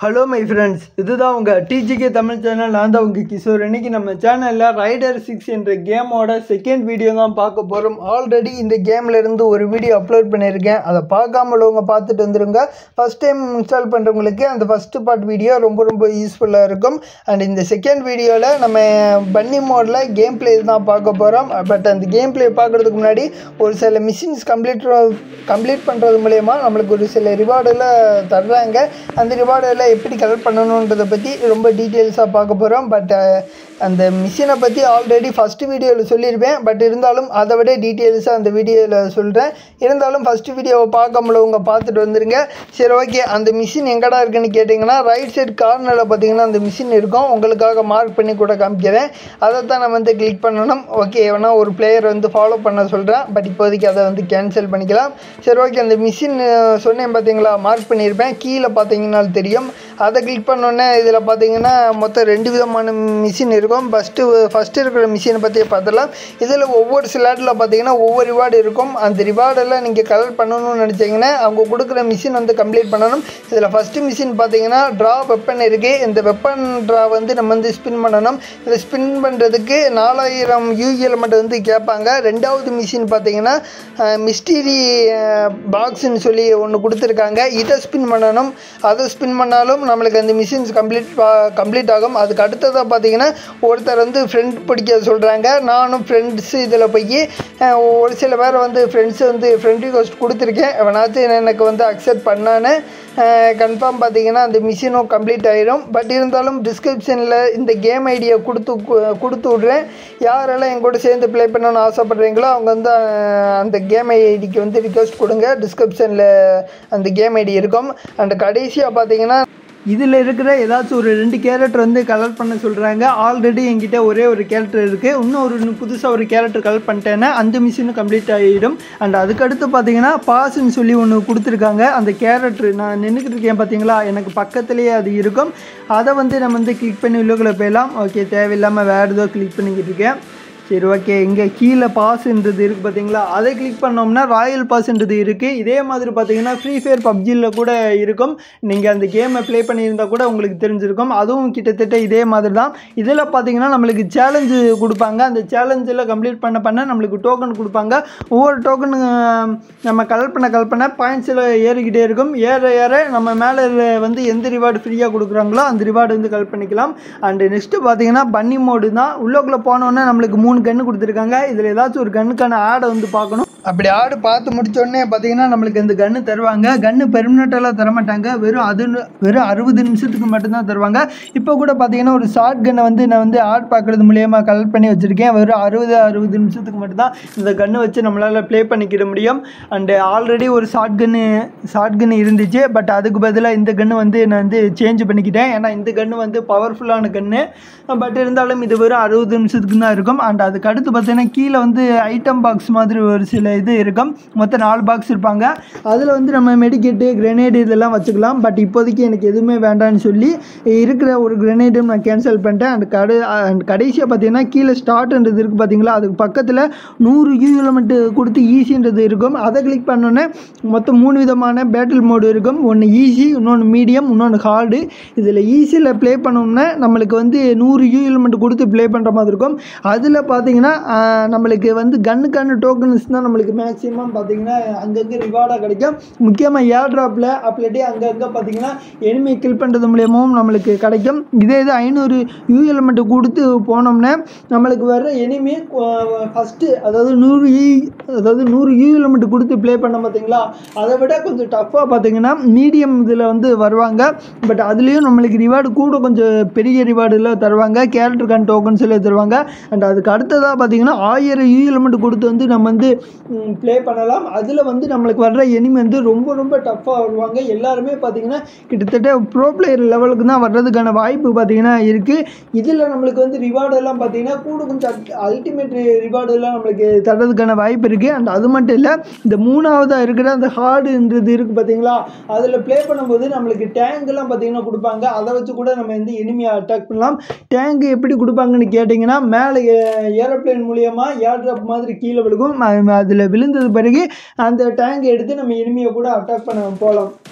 hello my friends இதுதான் உங்கள் டிஜிகே Tamil channel நான் தான் உங்கள் கிஷோர் இன்னைக்கு நம்ம சேனலில் ரைடர் சிக்ஸ் என்ற கேமோட செகண்ட் வீடியோ தான் பார்க்க போகிறோம் ஆல்ரெடி இந்த கேமில் இருந்து ஒரு வீடியோ அப்லோட் பண்ணியிருக்கேன் அதை பார்க்காம உள்ளவங்க பார்த்துட்டு வந்துருங்க ஃபஸ்ட் டைம் இன்ஸ்டால் பண்ணுறவங்களுக்கு அந்த ஃபஸ்ட்டு பார்ட் வீடியோ ரொம்ப ரொம்ப யூஸ்ஃபுல்லாக இருக்கும் அண்ட் இந்த செகண்ட் வீடியோவில் நம்ம பன்னி மோடில் கேம் பிளே தான் பார்க்க போகிறோம் பட் அந்த கேம் பிளே பார்க்குறதுக்கு முன்னாடி ஒரு சில மிஷின்ஸ் கம்ப்ளீட் கம்ப்ளீட் பண்ணுறது மூலயமா நம்மளுக்கு ஒரு சில ரிவார்டெல்லாம் தர்றாங்க அந்த ரிவார்டெல்லாம் எப்படி கலெக்ட் பண்ணணுன்றதை பற்றி ரொம்ப டீட்டெயில்ஸாக பார்க்க போகிறோம் பட் அந்த மிஷினை பற்றி ஆல்ரெடி ஃபஸ்ட்டு வீடியோவில் சொல்லியிருப்பேன் பட் இருந்தாலும் அதை விட டீட்டெயில்ஸாக அந்த வீடியோவில் சொல்கிறேன் இருந்தாலும் ஃபஸ்ட்டு வீடியோவை பார்க்க முடியவங்க பார்த்துட்டு வந்துருங்க சரி ஓகே அந்த மிஷின் எங்கடா இருக்குன்னு கேட்டிங்கன்னா ரைட் சைடு கார்னரில் பார்த்தீங்கன்னா அந்த மிஷின் இருக்கும் உங்களுக்காக மார்க் பண்ணி கூட காமிக்கிறேன் அதை தான் நம்ம வந்து கிளிக் பண்ணணும் ஓகே வேணா ஒரு பிளேயர் வந்து ஃபாலோ பண்ண சொல்கிறேன் பட் இப்போதைக்கு அதை வந்து கேன்சல் பண்ணிக்கலாம் சரி ஓகே அந்த மிஷின் சொன்னேன் பார்த்தீங்களா மார்க் பண்ணியிருப்பேன் கீழே பார்த்தீங்கன்னா தெரியும் அதை கிளிக் பண்ணோன்னே இதில் பார்த்தீங்கன்னா மொத்தம் ரெண்டு விதமான மிஷின் இருக்கும் ஃபஸ்ட்டு ஃபஸ்ட்டு இருக்கிற மிஷினை பற்றி பார்த்தலாம் இதில் ஒவ்வொரு ஸ்லாட்டில் பார்த்தீங்கன்னா ஒவ்வொரு ரிவார்டு இருக்கும் அந்த ரிவார்டெல்லாம் நீங்கள் கலெக்ட் பண்ணணும்னு நினச்சிங்கன்னா அவங்க கொடுக்குற மிஷின் வந்து கம்ப்ளீட் பண்ணணும் இதில் ஃபஸ்ட்டு மிஷின் பார்த்தீங்கன்னா ட்ரா வெப்பன் இருக்குது இந்த வெப்பன் ட்ரா வந்து நம்ம வந்து ஸ்பின் பண்ணணும் இதை ஸ்பின் பண்ணுறதுக்கு நாலாயிரம் யூஎல் மட்டும் வந்து கேட்பாங்க ரெண்டாவது மிஷின் பார்த்தீங்கன்னா மிஸ்டீரி பாக்ஸ்ன்னு சொல்லி ஒன்று கொடுத்துருக்காங்க இதை ஸ்பின் பண்ணணும் அதை ஸ்பின் பண்ணாலும் நம்மளுக்கு அந்த மிஷின்ஸ் கம்ப்ளீட் கம்ப்ளீட் ஆகும் அதுக்கு அடுத்ததாக பார்த்தீங்கன்னா ஒருத்தர் வந்து ஃப்ரெண்ட் பிடிக்க சொல்கிறாங்க நானும் ஃப்ரெண்ட்ஸு இதில் போய் ஒரு சில பேரை வந்து ஃப்ரெண்ட்ஸு வந்து ஃப்ரெண்ட் ரிக்வஸ்ட் கொடுத்துருக்கேன் எவனாச்சும் எனக்கு வந்து அக்செப்ட் பண்ணான்னு கன்ஃபார்ம் பார்த்தீங்கன்னா அந்த மிஷினும் கம்ப்ளீட் ஆகிடும் பட் இருந்தாலும் டிஸ்கிரிப்ஷனில் இந்த கேம் ஐடியை கொடுத்து கொடுத்து விட்றேன் யாரெல்லாம் என் கூட சேர்ந்து ப்ளே பண்ணணும்னு ஆசைப்பட்றீங்களோ அவங்க வந்து அந்த கேம் ஐடிக்கு வந்து ரிக்வஸ்ட் கொடுங்க டிஸ்கிரிப்ஷனில் அந்த கேம் ஐடி இருக்கும் அண்ட் கடைசியாக பார்த்தீங்கன்னா இதில் இருக்கிற ஏதாச்சும் ஒரு ரெண்டு கேரக்டர் வந்து கலர் பண்ண சொல்கிறாங்க ஆல்ரெடி என்கிட்ட ஒரே ஒரு கேரக்டர் இருக்குது இன்னும் ஒரு புதுசாக ஒரு கேரக்டர் கலர் பண்ணிட்டேன்னா அந்த மிஷினும் கம்ப்ளீட் ஆகிடும் அண்ட் அதுக்கடுத்து பார்த்தீங்கன்னா பாஸ்ன்னு சொல்லி ஒன்று கொடுத்துருக்காங்க அந்த கேரக்டர் நான் நின்றுக்கிட்டு இருக்கேன் பார்த்தீங்களா எனக்கு பக்கத்துலேயே அது இருக்கும் அதை வந்து நம்ம வந்து கிளிக் பண்ணி உள்ளுக்குள்ளே போயிடலாம் ஓகே தேவையில்லாமல் வேறு ஏதோ கிளிக் பண்ணிக்கிட்டு இருக்கேன் சரி ஓகே இங்கே கீழே பாஸ்ன்றது இருக்குது பார்த்தீங்களா அதை கிளிக் பண்ணோம்னா ராயல் பாஸ்ன்றது இருக்குது இதே மாதிரி பார்த்தீங்கன்னா ஃப்ரீ ஃபயர் பப்ஜியில் கூட இருக்கும் நீங்கள் அந்த கேமை ப்ளே பண்ணியிருந்தால் கூட உங்களுக்கு தெரிஞ்சிருக்கும் அதுவும் கிட்டத்தட்ட இதே மாதிரி தான் இதில் பார்த்தீங்கன்னா நம்மளுக்கு சேலஞ்சு கொடுப்பாங்க அந்த சேலஞ்சில் கம்ப்ளீட் பண்ண பண்ண நம்மளுக்கு டோக்கன் கொடுப்பாங்க ஒவ்வொரு டோக்கனு நம்ம கலெக்ட் பண்ண கலெக்ட் பண்ண பாயிண்ட்ஸில் ஏறிக்கிட்டே இருக்கும் ஏற ஏற நம்ம மேலே வந்து எந்த ரிவார்டு ஃப்ரீயாக கொடுக்குறாங்களோ அந்த ரிவார்டு வந்து கலெக்ட் பண்ணிக்கலாம் அண்டு நெக்ஸ்ட்டு பார்த்தீங்கன்னா பன்னி மோடு தான் உள்ளக்குள்ளே போனோன்னே நம்மளுக்கு மூணு கன்று கொடுத்துருக்காங்க இதில் ஏதாச்சும் ஒரு கன்னுக்கான ஆடை வந்து பார்க்கணும் அப்படி ஆடு பார்த்து முடிச்சோடனே பார்த்தீங்கன்னா நம்மளுக்கு இந்த கன்று தருவாங்க கன்று பெர்மனெண்ட்டெல்லாம் தரமாட்டாங்க வெறும் அது வெறும் அறுபது நிமிஷத்துக்கு மட்டும்தான் தருவாங்க இப்போ கூட பார்த்தீங்கன்னா ஒரு ஷார்ட் கன்னை வந்து நான் வந்து ஆட் பார்க்குறது மூலியமா கலெக்ட் பண்ணி வச்சுருக்கேன் வெறும் அறுபது அறுபது நிமிஷத்துக்கு மட்டும்தான் இந்த கன்று வச்சு நம்மளால் ப்ளே பண்ணிக்கிட முடியும் அண்டு ஆல்ரெடி ஒரு ஷார்ட் கன்று ஷார்ட் கன்று இருந்துச்சு பட் அதுக்கு பதிலாக இந்த கன்று வந்து நான் வந்து சேஞ்ச் பண்ணிக்கிட்டேன் ஏன்னா இந்த கன்று வந்து பவர்ஃபுல்லான கன்று பட் இருந்தாலும் இது வெறும் அறுபது நிமிஷத்துக்கு தான் இருக்கும் அண்ட் அதுக்கு அடுத்து பார்த்தீங்கன்னா கீழே வந்து ஐட்டம் பாக்ஸ் மாதிரி ஒரு சில இது இருக்கும் மொத்தம் நாலு பாக்ஸ் இருப்பாங்க அதில் வந்து நம்ம மெடிக்கெட்டு கிரெனேடு இதெல்லாம் வச்சுக்கலாம் பட் இப்போதைக்கு எனக்கு எதுவுமே வேண்டாம்னு சொல்லி இருக்கிற ஒரு கிரெனேடும் நான் கேன்சல் பண்ணிட்டேன் அண்ட் கடை அண்ட் கடைசியாக பார்த்தீங்கன்னா கீழே ஸ்டார்ட்ன்றது இருக்குது பார்த்தீங்களா அதுக்கு பக்கத்தில் நூறு யூஎலமெண்ட் கொடுத்து ஈஸின்றது இருக்கும் அதை கிளிக் பண்ணோன்னே மொத்தம் மூணு விதமான பேட்டில் மோடு இருக்கும் ஒன்று ஈஸி இன்னொன்று மீடியம் இன்னொன்று ஹார்டு இதில் ஈஸியில் ப்ளே பண்ணோம்னா நம்மளுக்கு வந்து நூறு யூஎலமெண்ட் கொடுத்து ப்ளே பண்ணுற மாதிரி இருக்கும் அதில் பார்த்தீங்கன்னா நம்மளுக்கு வந்து கன்னுக்கான டோக்கன்ஸ் தான் நம்மளுக்கு மேக்ஸிமம் பார்த்தீங்கன்னா அங்கங்கே ரிவார்டாக கிடைக்கும் முக்கியமாக ஏர் ட்ராப்பில் அப்படியே அங்கங்கே பார்த்தீங்கன்னா எனிமி கில் பண்ணுறது மூலியமாகவும் நம்மளுக்கு கிடைக்கும் இதே இது ஐநூறு யூ எலிமெண்ட்டு கொடுத்து போனோம்னா நம்மளுக்கு வர எனிமி ஃபஸ்ட்டு அதாவது நூறு யூ அதாவது நூறு யூ எலிமெண்ட் கொடுத்து ப்ளே பண்ண பார்த்தீங்களா அதை விட கொஞ்சம் டஃப்பாக பார்த்தீங்கன்னா மீடியம் இதில் வந்து வருவாங்க பட் அதுலேயும் நம்மளுக்கு ரிவார்டு கூட கொஞ்சம் பெரிய ரிவார்டில் தருவாங்க கேரக்டருக்கான டோக்கன்ஸ் எல்லாம் தருவாங்க அண்ட் அதுக்கு அடுத்ததாக பார்த்தீங்கன்னா ஆயிரம் யூ எலிமெண்ட் கொடுத்து வந்து நம்ம வந்து ப்ளே பண்ணலாம் அதில் வந்து நம்மளுக்கு வர்ற எனிமி வந்து ரொம்ப ரொம்ப டஃப்பாக வருவாங்க எல்லாருமே பார்த்தீங்கன்னா கிட்டத்தட்ட ப்ரோ பிளேயர் லெவலுக்கு தான் வர்றதுக்கான வாய்ப்பு பார்த்தீங்கன்னா இருக்குது இதில் நம்மளுக்கு வந்து ரிவார்டெல்லாம் பார்த்தீங்கன்னா கூட கொஞ்சம் அல்டிமேட் ரிவார்டெல்லாம் நம்மளுக்கு தர்றதுக்கான வாய்ப்பு இருக்குது அண்ட் அது மட்டும் இல்லை இந்த மூணாவதாக இருக்கிற அந்த ஹார்டுன்றது இருக்குது பார்த்தீங்களா அதில் ப்ளே பண்ணும்போது நம்மளுக்கு டேங்க்லாம் பார்த்தீங்கன்னா கொடுப்பாங்க அதை வச்சு கூட நம்ம வந்து எனிமியை அட்டாக் பண்ணலாம் டேங்க் எப்படி கொடுப்பாங்கன்னு கேட்டிங்கன்னா மேலே ஏரோப்ளேன் மூலியமாக ஏர் ட்ராப் மாதிரி கீழே விழுகும் அதில் விழுந்தது பிறகு அந்த டேங்க் எடுத்து நம்ம எனிமியை கூட அட்டாக் பண்ண போகலாம்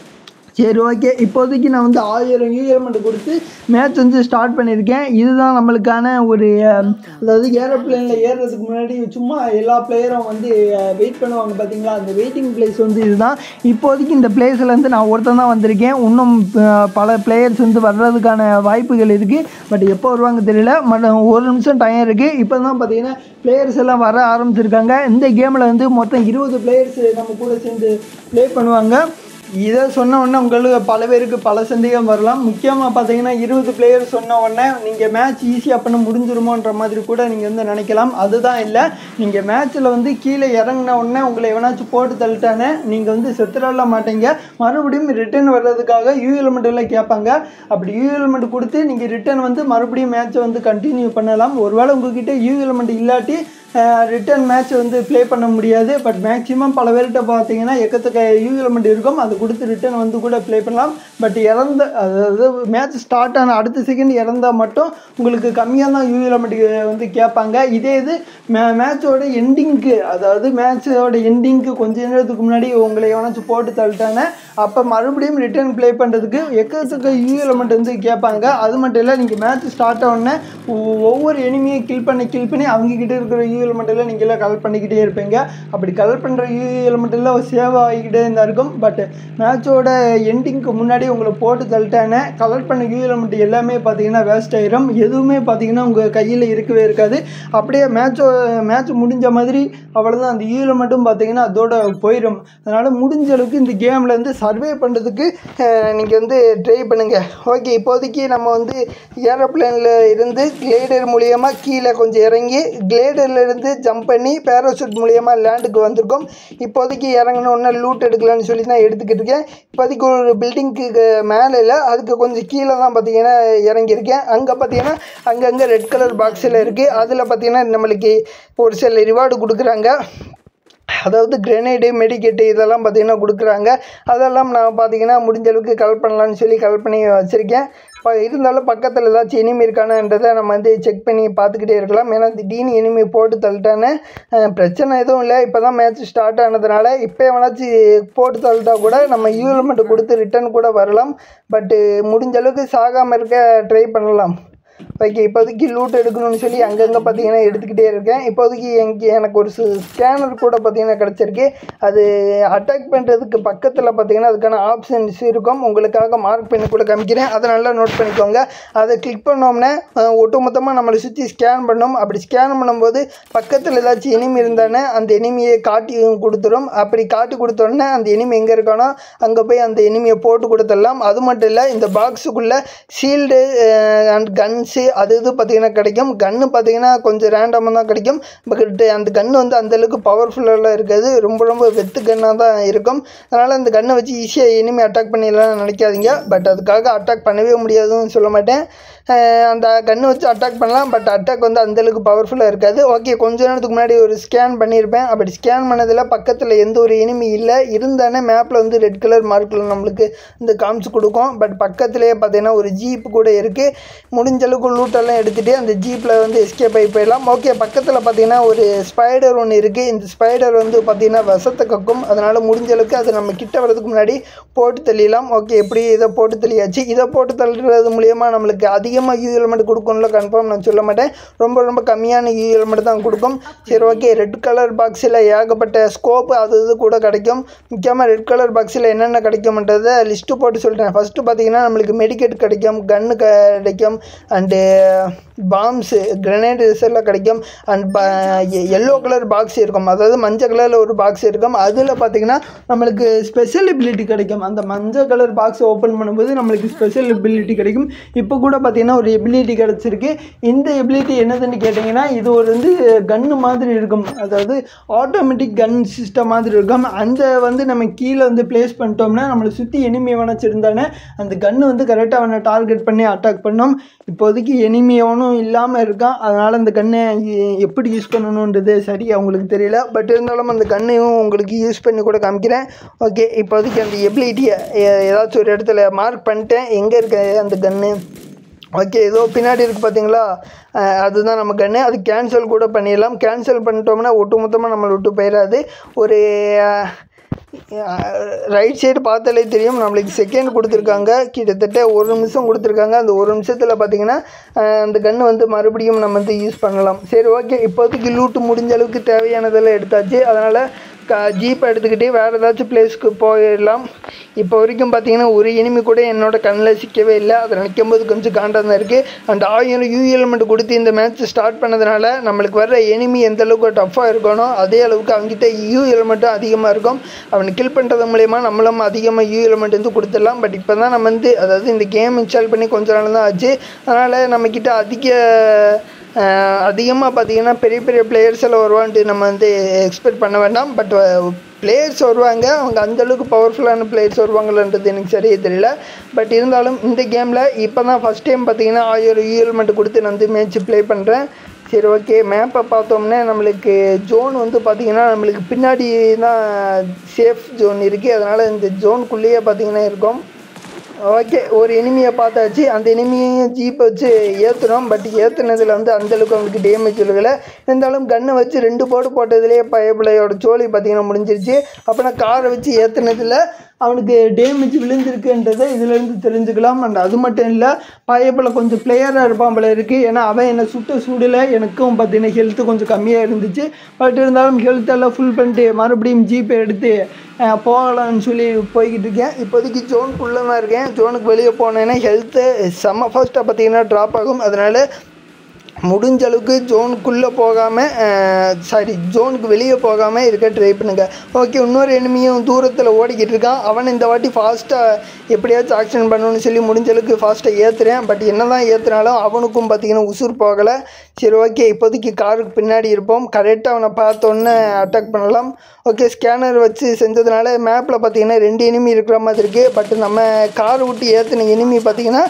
சரி ஓகே இப்போதைக்கு நான் வந்து ஆயிரம் யூஎல்மெண்ட் கொடுத்து மேட்ச் வந்து ஸ்டார்ட் பண்ணியிருக்கேன் இதுதான் நம்மளுக்கான ஒரு அஹ், அதாவது ஏரோப்ளேனில் ஏறுறதுக்கு முன்னாடி சும்மா எல்லா பிளேயரும் வந்து வெயிட் பண்ணுவாங்க பார்த்தீங்களா அந்த வெயிட்டிங் பிளேஸ் வந்து இதுதான் இப்போதைக்கு இந்த பிளேஸ்லேருந்து நான் ஒருத்தன் தான் வந்திருக்கேன் இன்னும் அஹ், பல பிளேயர்ஸ் வந்து வர்றதுக்கான வாய்ப்புகள் இருக்குது பட் எப்போ வருவாங்க தெரியல மற்ற ஒரு நிமிஷம் டைம் இருக்குது இப்போ தான் பார்த்தீங்கன்னா பிளேயர்ஸ் எல்லாம் வர ஆரம்பிச்சிருக்காங்க இந்த கேமில் வந்து மொத்தம் இருபது பிளேயர்ஸ் நம்ம கூட சேர்ந்து ப்ளே பண்ணுவாங்க இதை சொன்ன உடனே உங்களுக்கு பல பேருக்கு பல சந்தேகம் வரலாம் முக்கியமாக பார்த்தீங்கன்னா இருபது பிளேயர் சொன்ன உடனே நீங்கள் மேட்ச் ஈஸியாக பண்ண முடிஞ்சிருமோன்ற மாதிரி கூட நீங்கள் வந்து நினைக்கலாம் அதுதான் இல்லை நீங்கள் மேட்ச்சில் வந்து கீழே இறங்கின உடனே உங்களை எவனாச்சும் போட்டு தள்ளிட்டானே நீங்கள் வந்து செத்துடல மாட்டீங்க மறுபடியும் ரிட்டர்ன் வர்றதுக்காக யூ எலிமெண்ட்டில் கேட்பாங்க அப்படி யூ எலிமெண்ட் கொடுத்து நீங்கள் ரிட்டர்ன் வந்து மறுபடியும் மேட்ச்சை வந்து கண்டினியூ பண்ணலாம் ஒருவேளை உங்ககிட்ட யூ எலிமெண்ட் இல்லாட்டி ரிட்டர்ன் மேட்ச் வந்து ப்ளே பண்ண முடியாது பட் மேக்ஸிமம் பல பேர்கிட்ட பார்த்தீங்கன்னா எக்கத்தக்க யூ எலிமெண்ட் இருக்கும் அது கொடுத்து ரிட்டர்ன் வந்து கூட ப்ளே பண்ணலாம் பட் இறந்த அதாவது மேட்ச் ஸ்டார்ட் ஆன அடுத்த செகண்ட் இறந்தால் மட்டும் உங்களுக்கு கம்மியாக தான் யூ எலிமெண்ட் வந்து கேட்பாங்க இதே இது மே மேட்சோட எண்டிங்க்கு அதாவது மேட்சோட எண்டிங்க்கு கொஞ்ச நேரத்துக்கு முன்னாடி உங்களை எவனாச்சும் போட்டு தள்ளிட்டானே அப்போ மறுபடியும் ரிட்டர்ன் ப்ளே பண்ணுறதுக்கு எக்கச்சக்க யூ எலிமெண்ட் வந்து கேட்பாங்க அது மட்டும் இல்லை நீங்கள் மேட்ச் ஸ்டார்ட் ஆனோடனே ஒவ்வொரு எனிமையை கில் பண்ணி கில் பண்ணி அவங்க கிட்ட இருக்கிற யூ எலிமெண்ட்டில் நீங்கள் எல்லாம் கலெக்ட் பண்ணிக்கிட்டே இருப்பீங்க அப்படி கலெக்ட் பண்ணுற யூ எலிமெண்ட்டில் சேவ் ஆகிக்கிட்டே தான் இருக்கும் பட் மேட்சோட எண்டிங்க்கு முன்னாடி உங்களை போட்டு தள்ளிட்டானே கலெக்ட் பண்ண யூ எலிமெண்ட் எல்லாமே பார்த்தீங்கன்னா வேஸ்ட் ஆயிரும் எதுவுமே பார்த்தீங்கன்னா உங்கள் கையில் இருக்கவே இருக்காது அப்படியே மேட்சோ மேட்ச் முடிஞ்ச மாதிரி அவ்வளோதான் அந்த யூ எலிமெண்ட்டும் பார்த்தீங்கன்னா அதோட போயிடும் அதனால் முடிஞ்ச அளவுக்கு இந்த கேமில் வந்து சர்வே பண்ணுறதுக்கு நீங்கள் வந்து ட்ரை பண்ணுங்கள் ஓகே இப்போதைக்கு நம்ம வந்து ஏரோப்ளேனில் இருந்து கிளேடர் மூலியமாக கீழே கொஞ்சம் இறங்கி கிளேடர்ல இருந்து ஜம்ப் பண்ணி பேராசூட் மூலியமாக லேண்டுக்கு வந்திருக்கோம் இப்போதைக்கு இறங்கின உடனே லூட் எடுக்கலாம்னு சொல்லி தான் எடுத்துக்கிட்டு இருக்கேன் இப்போதைக்கு ஒரு பில்டிங்க்கு மேலே இல்லை அதுக்கு கொஞ்சம் கீழே தான் பார்த்தீங்கன்னா இறங்கியிருக்கேன் அங்கே பார்த்தீங்கன்னா அங்கங்கே ரெட் கலர் பாக்ஸில் இருக்குது அதில் பார்த்தீங்கன்னா நம்மளுக்கு ஒரு சில ரிவார்டு கொடுக்குறாங்க அதாவது கிரெனேடு மெடிக்கெட்டு இதெல்லாம் பார்த்தீங்கன்னா கொடுக்குறாங்க அதெல்லாம் நான் பார்த்தீங்கன்னா முடிஞ்ச அளவுக்கு கலெக்ட் பண்ணலான்னு சொல்லி கலெக்ட் பண்ணி வச்சுருக்கேன் இப்போ இருந்தாலும் பக்கத்தில் ஏதாச்சும் இனிமே இருக்கானன்றதை நம்ம வந்து செக் பண்ணி பார்த்துக்கிட்டே இருக்கலாம் ஏன்னா திடீர்னு இனிமே போட்டு தள்ளிட்டானே அஹ், பிரச்சனை எதுவும் இல்லை இப்போ தான் மேட்ச் ஸ்டார்ட் ஆனதுனால இப்போ எவனாச்சும் போட்டு தள்ளிட்டா கூட நம்ம யூஎல்மெண்ட் கொடுத்து ரிட்டர்ன் கூட வரலாம் பட்டு முடிஞ்ச அளவுக்கு சாகாமல் இருக்க ட்ரை பண்ணலாம் ஓகே இப்போதைக்கு லூட் எடுக்கணும்னு சொல்லி அங்கங்கே பார்த்தீங்கன்னா எடுத்துக்கிட்டே இருக்கேன் இப்போதைக்கு எங்கே எனக்கு ஒரு ஸ்கேனர் கூட பார்த்தீங்கன்னா கிடச்சிருக்கு அது அட்டாக் பண்ணுறதுக்கு பக்கத்தில் பார்த்தீங்கன்னா அதுக்கான ஆப்ஷன்ஸ் இருக்கும் உங்களுக்காக மார்க் பண்ணி கூட காமிக்கிறேன் அதை நல்லா நோட் பண்ணிக்கோங்க அதை கிளிக் பண்ணோம்னா அஹ், ஒட்டுமொத்தமாக நம்மளை சுற்றி ஸ்கேன் பண்ணோம் அப்படி ஸ்கேன் பண்ணும்போது பக்கத்தில் ஏதாச்சும் எனிமி இருந்தானே அந்த எனிமியை காட்டி கொடுத்துரும் அப்படி காட்டி கொடுத்தோடனே அந்த எனிமி எங்கே இருக்கானோ அங்கே போய் அந்த எனிமியை போட்டு கொடுத்துடலாம் அது மட்டும் இல்லை இந்த பாக்ஸுக்குள்ளே ஷீல்டு அண்ட் கன்ஸு அது இது பார்த்தீங்கன்னா கிடைக்கும் கன்று பார்த்தீங்கன்னா கொஞ்சம் ரேண்டமாக தான் கிடைக்கும் பட் அந்த கன்று வந்து அந்தளவுக்கு பவர்ஃபுல்லாக இருக்காது ரொம்ப ரொம்ப வெத்து கன்னாக தான் இருக்கும் அதனால் அந்த கன்னை வச்சு ஈஸியாக இனிமேல் அட்டாக் பண்ணிடலாம்னு நினைக்காதீங்க பட் அதுக்காக அட்டாக் பண்ணவே முடியாதுன்னு சொல்ல மாட்டேன் அஹ் அந்த கன்று வச்சு அட்டாக் பண்ணலாம் பட் அட்டாக் வந்து அந்தளவுக்கு பவர்ஃபுல்லாக இருக்காது ஓகே கொஞ்ச நேரத்துக்கு முன்னாடி ஒரு ஸ்கேன் பண்ணியிருப்பேன் அப்படி ஸ்கேன் பண்ணதில் பக்கத்தில் எந்த ஒரு இனிமி இல்லை இருந்தானே மேப்பில் வந்து ரெட் கலர் மார்க்கில் நம்மளுக்கு இந்த காமிச்சு கொடுக்கும் பட் பக்கத்துலேயே பார்த்தீங்கன்னா ஒரு ஜீப் கூட இருக்குது முடிஞ்ச அளவுக்கு லூட்டெல்லாம் எடுத்துகிட்டு அந்த ஜீப்பில் வந்து எஸ்கேப் ஆகி போயிடலாம் ஓகே பக்கத்தில் பார்த்தீங்கன்னா ஒரு ஸ்பைடர் ஒன்று இருக்குது இந்த ஸ்பைடர் வந்து பார்த்தீங்கன்னா விஷத்தை கக்கும் அதனால் முடிஞ்ச அளவுக்கு அது நம்ம கிட்ட வரதுக்கு முன்னாடி போட்டு தள்ளிடலாம் ஓகே எப்படி இதை போட்டு தள்ளியாச்சு இதை போட்டு தள்ளுறது மூலியமா நம்மளுக்கு அதிகமாக யூ எலிமெண்ட் கொடுக்கும்ல கன்ஃபார்ம் நான் சொல்ல மாட்டேன் ரொம்ப ரொம்ப கம்மியான யூ எலிமெண்ட் தான் கொடுக்கும் சரி ஓகே ரெட் கலர் பாக்ஸில் ஏகப்பட்ட ஸ்கோப் அது இது கூட கிடைக்கும் முக்கியமாக ரெட் கலர் பாக்ஸில் என்னென்ன கிடைக்கும்ன்றதை லிஸ்ட்டு போட்டு சொல்கிறேன் ஃபஸ்ட்டு பார்த்தீங்கன்னா நம்மளுக்கு மெடிக்கெட் கிடைக்கும் கன்று கிடைக்கும் அண்டு பாம்ஸு கிரனேட்ஸ் எல்லாம் கிடைக்கும் அண்ட் எல்லோ கலர் பாக்ஸ் இருக்கும் அதாவது மஞ்சள் கலரில் ஒரு பாக்ஸ் இருக்கும் அதில் பார்த்தீங்கன்னா நம்மளுக்கு ஸ்பெஷல் எபிலிட்டி கிடைக்கும் அந்த மஞ்சள் கலர் பாக்ஸ் ஓப்பன் பண்ணும்போது நம்மளுக்கு ஸ்பெஷல் எபிலிட்டி கிடைக்கும் இப்போ கூட பார்த்தீங்கன்னா ஒரு எபிலிட்டி கிடச்சிருக்கு இந்த எபிலிட்டி என்னதுன்னு கேட்டிங்கன்னா இது ஒரு வந்து கன்று மாதிரி இருக்கும் அதாவது ஆட்டோமேட்டிக் கன் சிஸ்டம் மாதிரி இருக்கும் அந்த வந்து நம்ம கீழே வந்து ப்ளேஸ் பண்ணிட்டோம்னா நம்மளை சுற்றி எனிமி வச்சுருந்தானே அந்த கன்று வந்து கரெக்டாக அவனை டார்கெட் பண்ணி அட்டாக் பண்ணும் இப்போதைக்கு எனிமி எவனும் இல்லாமல் இருக்கான் அதனால் அந்த கண்ணை எப்படி யூஸ் பண்ணணுன்றது சரி அவங்களுக்கு தெரியல பட் இருந்தாலும் அந்த கண்ணையும் உங்களுக்கு யூஸ் பண்ணி கூட காமிக்கிறேன் ஓகே இப்போதைக்கு அந்த எபிலிட்டியை ஏதாச்சும் ஒரு இடத்துல மார்க் பண்ணிட்டேன் எங்கே இருக்க அந்த கன்று ஓகே ஏதோ பின்னாடி இருக்குது பார்த்தீங்களா அஹ் அதுதான் நம்ம கன்று அது கேன்சல் கூட பண்ணிடலாம் கேன்சல் பண்ணிட்டோம்னா ஒட்டு மொத்தமாக நம்மளை விட்டு போயிடாது ஒரு ரைட் சைடு பார்த்தாலே தெரியும் நம்மளுக்கு செகண்ட் கொடுத்துருக்காங்க கிட்டத்தட்ட ஒரு நிமிஷம் கொடுத்துருக்காங்க அந்த ஒரு நிமிஷத்தில் பார்த்தீங்கன்னா அஹ், அந்த கன்று வந்து மறுபடியும் நம்ம வந்து யூஸ் பண்ணலாம் சரி ஓகே இப்போதைக்கு லூட்டு முடிஞ்ச அளவுக்கு தேவையானதெல்லாம் எடுத்தாச்சு அதனால் க ஜீப் எடுத்துக்கிட்டு வேறு ஏதாச்சும் பிளேஸ்க்கு போயிடலாம் இப்போ வரைக்கும் பார்த்தீங்கன்னா ஒரு இனிமே கூட என்னோட கண்ணில் சிக்கவே இல்லை அதை நினைக்கும்போது கொஞ்சம் காண்டாக தான் இருக்குது அண்ட் ஆயிரம் யூ எலிமெண்ட் கொடுத்து இந்த மேட்ச் ஸ்டார்ட் பண்ணதுனால நம்மளுக்கு வர்ற எனிமி எந்த அளவுக்கு டஃப்பாக இருக்கணும் அதே அளவுக்கு அவங்ககிட்ட யூ எலிமெண்ட்டும் அதிகமாக இருக்கும் அவனை கில் பண்ணுறது மூலயமா நம்மளும் அதிகமாக யூ எலிமெண்ட் வந்து கொடுத்துடலாம் பட் இப்போ தான் நம்ம வந்து அதாவது இந்த கேம் இன்ஸ்டால் பண்ணி கொஞ்ச நாள் தான் ஆச்சு அதனால் நம்மக்கிட்ட அதிக அதிகமாக பார்த்தீங்கன்னா பெரிய பெரிய பிளேயர்ஸ் எல்லாம் வருவான்ட்டு நம்ம வந்து எக்ஸ்பெக்ட் பண்ண வேண்டாம் பட் பிளேயர்ஸ் வருவாங்க அவங்க அந்தளவுக்கு பவர்ஃபுல்லான பிளேயர்ஸ் வருவாங்களான்றது எனக்கு சரியே தெரியல பட் இருந்தாலும் இந்த கேமில் இப்போ தான் ஃபஸ்ட் டைம் பார்த்தீங்கன்னா ஆயிரம் யூஎல்மெண்ட் கொடுத்து நான் வந்து மேட்ச் ப்ளே பண்ணுறேன் சரி ஓகே மேப்பை பார்த்தோம்னா நம்மளுக்கு ஜோன் வந்து பார்த்திங்கன்னா நம்மளுக்கு பின்னாடி தான் சேஃப் ஜோன் இருக்குது அதனால் இந்த ஜோனுக்குள்ளேயே பார்த்தீங்கன்னா இருக்கும் ஓகே ஒரு எனிமியை பார்த்தாச்சு அந்த எனிமியையும் ஜீப்பை வச்சு ஏற்றுனோம் பட் ஏற்றுனதில் வந்து அந்தளவுக்கு அவங்களுக்கு டேமேஜ் விழுகலை இருந்தாலும் கன்னை வச்சு ரெண்டு போடு போட்டதுலேயே பயப்பிள்ளையோட சோழி பார்த்தீங்கன்னா முடிஞ்சிருச்சு அப்போ நான் காரை வச்சு ஏற்றுனதில் அவனுக்கு டேமேஜ் விழுந்திருக்குன்றதை இதுலேருந்து தெரிஞ்சுக்கலாம் அண்ட் அது மட்டும் இல்லை பயப்பில் கொஞ்சம் பிளேயராக இருப்பான் போல இருக்குது ஏன்னா அவன் என்னை சுட்ட சூடில் எனக்கும் பார்த்தீங்கன்னா ஹெல்த்து கொஞ்சம் கம்மியாக இருந்துச்சு பட் இருந்தாலும் ஹெல்த் எல்லாம் ஃபுல் பண்ணிட்டு மறுபடியும் ஜீப்பை எடுத்து அஹ், போகலாம்னு சொல்லி போய்கிட்டு இருக்கேன் இப்போதைக்கு ஜோனுக்குள்ளே தான் இருக்கேன் ஜோனுக்கு வெளியே போனேன்னா ஹெல்த்து செம்ம ஃபர்ஸ்ட்டாக பார்த்தீங்கன்னா ட்ராப் ஆகும் அதனால் முடிஞ்ச அளவுக்கு ஜோனுக்குள்ளே போகாமல் சாரி ஜோனுக்கு வெளியே போகாமல் இருக்க ட்ரை பண்ணுங்க ஓகே இன்னொரு எனிமியும் தூரத்தில் ஓடிக்கிட்டு இருக்கான் அவன் இந்த வாட்டி ஃபாஸ்ட்டாக எப்படியாச்சும் ஆக்ஷன் பண்ணணும்னு சொல்லி முடிஞ்ச அளவுக்கு ஃபாஸ்ட்டாக ஏற்றுறேன் பட் என்ன தான் ஏற்றுனாலும் அவனுக்கும் பார்த்தீங்கன்னா உசுர் போகலை சரி ஓகே இப்போதைக்கு காருக்கு பின்னாடி இருப்போம் கரெக்டாக அவனை பார்த்தோன்னே அட்டாக் பண்ணலாம் ஓகே ஸ்கேனர் வச்சு செஞ்சதுனால மேப்பில் பார்த்தீங்கன்னா ரெண்டு எனிமி இருக்கிற மாதிரி இருக்குது பட் நம்ம கார் விட்டு ஏற்றின எனிமி பார்த்தீங்கன்னா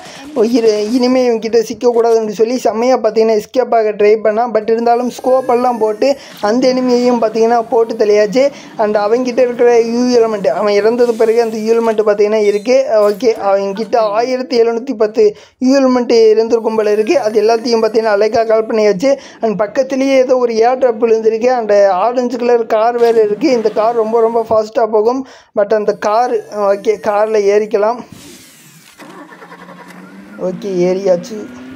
இனிமே இவங்கிட்ட சிக்கக்கூடாதுன்னு சொல்லி செம்மையாக பார்த்தீங்கன்னா எஸ்கேப் ஆக ட்ரை பண்ணான் பட் இருந்தாலும் ஸ்கோப் எல்லாம் போட்டு அந்த எனிமியையும் பார்த்தீங்கன்னா போட்டு தெளியாச்சு அண்ட் அவங்கிட்ட இருக்கிற யூ எலமெண்ட் அவன் இறந்தது பிறகு அந்த யூ எலமெண்ட் பார்த்தீங்கன்னா இருக்குது ஓகே அவங்கிட்ட ஆயிரத்தி எழுநூற்றி பத்து யூ எலமெண்ட் இருந்திருக்கும் போல இருக்குது அது எல்லாத்தையும் பார்த்தீங்கன்னா அலைக்கா கால் பண்ணியாச்சு அண்ட் பக்கத்துலேயே ஏதோ ஒரு ஏர் ட்ராப் விழுந்திருக்கு அண்ட் ஆரஞ்சு கலர் கார் வேறு இருக்குது இந்த கார் ரொம்ப ரொம்ப ஃபாஸ்ட்டாக போகும் பட் அந்த கார் ஓகே காரில் ஏறிக்கலாம் ஓகே ஏறியாச்சு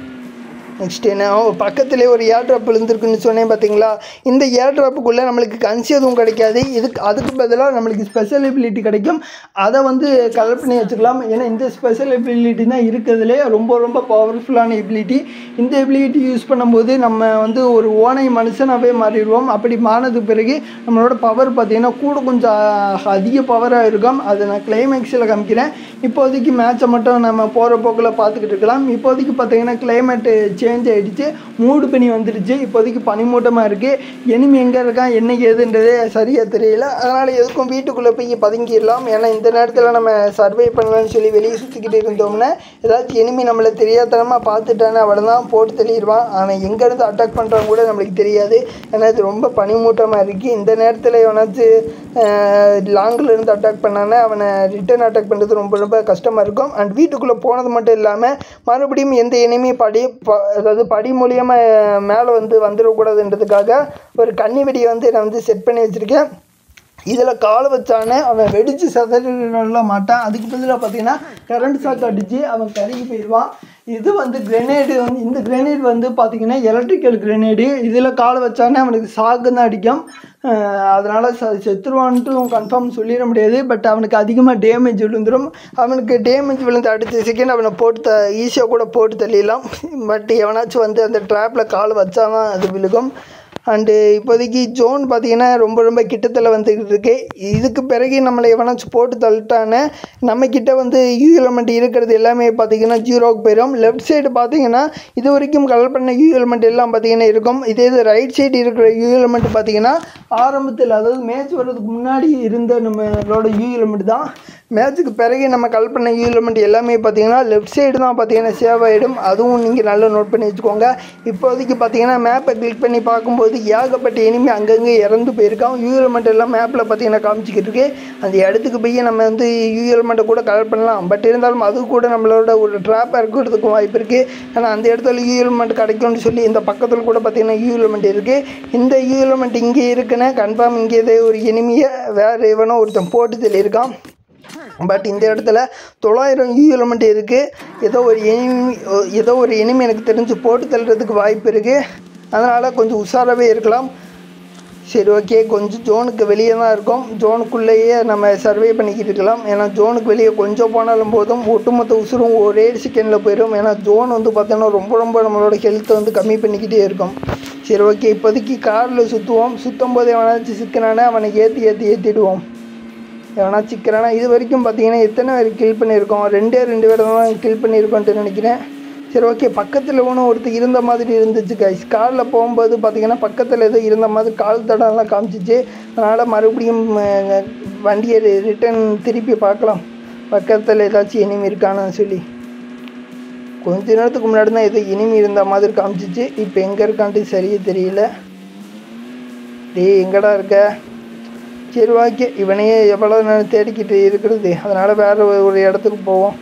நெக்ஸ்ட் என்ன ஓ பக்கத்துலேயே ஒரு ஏர் ட்ராப் விழுந்திருக்குன்னு சொன்னேன் பார்த்தீங்களா இந்த ஏர் ட்ராப்புக்குள்ளே நம்மளுக்கு கன்சி எதுவும் கிடைக்காது இதுக்கு அதுக்கு பதிலாக நம்மளுக்கு ஸ்பெஷல் எபிலிட்டி கிடைக்கும் அதை வந்து கலெக்ட் பண்ணி வச்சுக்கலாம் ஏன்னா இந்த ஸ்பெஷல் எபிலிட்டி தான் இருக்கிறதுலே ரொம்ப ரொம்ப பவர்ஃபுல்லான எபிலிட்டி இந்த எபிலிட்டி யூஸ் பண்ணும்போது நம்ம வந்து ஒரு ஓனை மனுஷனாகவே மாறிடுவோம் அப்படி மாறினது பிறகு நம்மளோட பவர் பார்த்தீங்கன்னா கூட கொஞ்சம் அதிக பவராக இருக்கும் அதை நான் கிளைமேக்ஸில் காமிக்கிறேன் இப்போதைக்கு மேட்சை மட்டும் நம்ம போகிற போக்கில் பார்த்துக்கிட்டு இருக்கலாம் இப்போதைக்கு பார்த்தீங்கன்னா கிளைமேட்டு சேஞ்ச் ஆகிடுச்சு மூடு பனி வந்துடுச்சு இப்போதைக்கு பனிமூட்டமாக இருக்குது எனிமி எங்கே இருக்கான் என்ன ஏதுன்றதே சரியாக தெரியல அதனால் எதுக்கும் வீட்டுக்குள்ளே போய் பதுங்கிடலாம் ஏன்னா இந்த நேரத்தில் நம்ம சர்வை பண்ணலாம்னு சொல்லி வெளியே சுற்றிக்கிட்டு இருந்தோம்னா ஏதாச்சும் எனிமி நம்மளை தெரியாதனமாக பார்த்துட்டானே அவளை தான் போட்டு தெளிடுவான் அவன் எங்கேருந்து அட்டாக் பண்ணுறான் கூட நம்மளுக்கு தெரியாது ஏன்னா இது ரொம்ப பனிமூட்டமாக இருக்குது இந்த நேரத்தில் எவனாச்சும் லாங்கில் இருந்து அட்டாக் பண்ணானே அவனை ரிட்டர்ன் அட்டாக் பண்ணுறது ரொம்ப ரொம்ப கஷ்டமாக இருக்கும் அண்ட் வீட்டுக்குள்ளே போனது மட்டும் இல்லாமல் மறுபடியும் எந்த எனிமி படி ப அதாவது படி மூலியமாக மேலே வந்து வந்துடக்கூடாதுன்றதுக்காக ஒரு கன்னி வெடியை வந்து நான் வந்து செட் பண்ணி வச்சுருக்கேன் இதில் காலை வச்சானே அவன் வெடித்து சதறிடலாம் மாட்டான் அதுக்கு பதிலாக பார்த்தீங்கன்னா கரண்ட் ஷாக் அடித்து அவன் கருகி போயிடுவான் இது வந்து கிரெனேடு வந்து இந்த கிரெனேட் வந்து பார்த்தீங்கன்னா எலக்ட்ரிக்கல் கிரெனேடு இதில் காலை வச்சானே அவனுக்கு சாக்கு தான் அடிக்கும் அதனால் ச செத்துருவான்ட்டு கன்ஃபார்ம் சொல்லிட முடியாது பட் அவனுக்கு அதிகமாக டேமேஜ் விழுந்துடும் அவனுக்கு டேமேஜ் விழுந்து அடுத்த செகண்ட் அவனை போட்டு த ஈஸியாக கூட போட்டு தள்ளிடலாம் பட் எவனாச்சும் வந்து அந்த ட்ராப்பில் கால் வச்சாதான் அது விழுகும் அண்டு இப்போதைக்கு ஜோன் பார்த்தீங்கன்னா ரொம்ப ரொம்ப கிட்டத்தில் வந்துக்கிட்டு இருக்கு இதுக்கு பிறகு நம்மளை எவனாச்சும் போட்டு தள்ளிட்டானே நம்ம கிட்ட வந்து யூ எலமெண்ட் இருக்கிறது எல்லாமே பார்த்தீங்கன்னா ஜீரோவுக்கு போயிடும் லெஃப்ட் சைடு பார்த்தீங்கன்னா இது வரைக்கும் கலர் பண்ண யூ எலமெண்ட் எல்லாம் பார்த்தீங்கன்னா இருக்கும் இதே இது ரைட் சைடு இருக்கிற யூ எலமெண்ட் பார்த்தீங்கன்னா ஆரம்பத்தில் அதாவது மேட்ச் வர்றதுக்கு முன்னாடி இருந்த நம்மளோட யூ எலமெண்ட் தான் மேட்ச்சுக்கு பிறகு நம்ம கல் பண்ண யூ எலமெண்ட் எல்லாமே பார்த்தீங்கன்னா லெஃப்ட் சைடு தான் பார்த்தீங்கன்னா சேவ் ஆகிடும் அதுவும் நீங்கள் நல்லா நோட் பண்ணி வச்சுக்கோங்க இப்போதைக்கு பார்த்தீங்கன்னா மேப்பை கிளிக் பண்ணி பார்க்கும்போது ஏகப்பட்ட எனிமே அங்கங்கே இறந்து போயிருக்கான் யூ எலமெண்ட் எல்லாம் மேப்பில் பார்த்தீங்கன்னா காமிச்சிக்கிட்டு இருக்கு அந்த இடத்துக்கு போய் நம்ம வந்து யூ எலமெண்ட்டை கூட கலர் பண்ணலாம் பட் இருந்தாலும் அது கூட நம்மளோட ஒரு ட்ராப்பாக இருக்கிறதுக்கும் வாய்ப்பு இருக்குது ஏன்னா அந்த இடத்துல யூ எலமெண்ட் கிடைக்கும்னு சொல்லி இந்த பக்கத்தில் கூட பார்த்தீங்கன்னா யூ எலமெண்ட் இருக்குது இந்த யூ எலமெண்ட் இங்கே இருக்க இருக்குன்னா கன்ஃபார்ம் இங்கே ஏதோ ஒரு இனிமையை வேறு எவனோ ஒருத்தன் போட்டு சொல்லியிருக்கான் பட் இந்த இடத்துல தொள்ளாயிரம் யூ எலமெண்ட் இருக்குது ஏதோ ஒரு எனிமி ஏதோ ஒரு எனிமி எனக்கு தெரிஞ்சு போட்டு தள்ளுறதுக்கு வாய்ப்பு இருக்குது அதனால் கொஞ்சம் உஷாராகவே இருக்கலாம் சரி ஓகே கொஞ்சம் ஜோனுக்கு வெளியே தான் இருக்கோம் ஜோனுக்குள்ளேயே நம்ம சர்வே பண்ணிக்கிட்டு இருக்கலாம் ஏன்னா ஜோனுக்கு வெளியே கொஞ்சம் போனாலும் போதும் ஒட்டுமொத்த உசுரும் ஒரே செகண்டில் போயிடும் ஏன்னா ஜோன் வந்து பார்த்தோன்னா ரொம்ப ரொம்ப நம்மளோட ஹெல்த்தை வந்து கம்மி பண்ணிக்கிட்டே இருக்கும் சரி ஓகே இப்போதைக்கு காரில் சுற்றுவோம் சுற்றும் போது எவனாச்சும் சிக்கினானே அவனை ஏற்றி ஏற்றி ஏற்றிடுவோம் எவனா சிக்கிறானா இது வரைக்கும் பார்த்தீங்கன்னா எத்தனை பேர் கில் பண்ணியிருக்கோம் ரெண்டே ரெண்டு பேர் தான் கில் பண்ணியிருக்கோன்ட்டு நினைக்கிறேன் சரி ஓகே பக்கத்தில் ஒன்றும் ஒருத்தர் இருந்த மாதிரி இருந்துச்சு கைஸ் காரில் போகும்போது பார்த்தீங்கன்னா பக்கத்தில் ஏதோ இருந்த மாதிரி கால் தடம்லாம் காமிச்சிச்சு அதனால் மறுபடியும் அஹ், வண்டியை ரிட்டர்ன் திருப்பி பார்க்கலாம் பக்கத்தில் ஏதாச்சும் இனிமே இருக்கான்னு சொல்லி கொஞ்ச நேரத்துக்கு முன்னாடி தான் ஏதோ இனிமே இருந்த மாதிரி காமிச்சிச்சு இப்போ எங்கே இருக்கான்ட்டு சரியே தெரியல டேய் எங்கடா இருக்க சரி ஓகே இவனையே எவ்வளோ நேரம் தேடிக்கிட்டு இருக்கிறது அதனால் வேறு ஒரு இடத்துக்கு போவோம்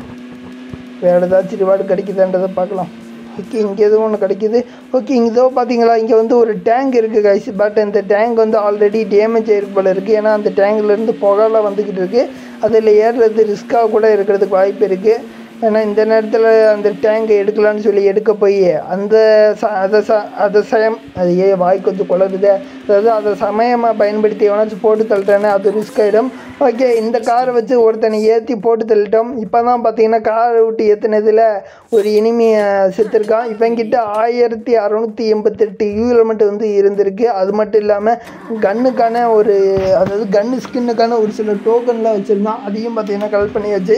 வேறு ஏதாச்சும் ரிவார்டு கிடைக்குதான்றதை பார்க்கலாம் ஓகே இங்கே எதுவும் ஒன்று கிடைக்குது ஓகே இங்கே இதோ பார்த்தீங்களா இங்கே வந்து ஒரு டேங்க் இருக்குது கைஸ் பட் இந்த டேங்க் வந்து ஆல்ரெடி டேமேஜ் ஆயிருக்கு போல இருக்குது ஏன்னா அந்த டேங்க்லேருந்து புகைலாம் வந்துக்கிட்டு இருக்குது அதில் ஏறுறது ரிஸ்க்காக கூட இருக்கிறதுக்கு வாய்ப்பு இருக்குது ஏன்னா இந்த நேரத்தில் அந்த டேங்கை எடுக்கலான்னு சொல்லி எடுக்க போய் அந்த ச அதை ச அதை சயம் அது ஏ வாய் கொஞ்சம் குளருது அதாவது அதை சமயமாக பயன்படுத்தி எவனாச்சும் போட்டு தள்ளிட்டேன்னா அது ரிஸ்க் ஆகிடும் ஓகே இந்த காரை வச்சு ஒருத்தனை ஏற்றி போட்டு தள்ளிட்டோம் இப்போ தான் பார்த்தீங்கன்னா காரை விட்டு ஏற்றினதில் ஒரு இனிமே செத்துருக்கான் இவங்கிட்ட ஆயிரத்தி அறநூற்றி எண்பத்தெட்டு யூஎல்மெண்ட் வந்து இருந்திருக்கு அது மட்டும் இல்லாமல் கன்னுக்கான ஒரு அதாவது கன்னு ஸ்கின்னுக்கான ஒரு சில டோக்கன்லாம் வச்சுருந்தான் அதையும் பார்த்தீங்கன்னா கலெக்ட் பண்ணியாச்சு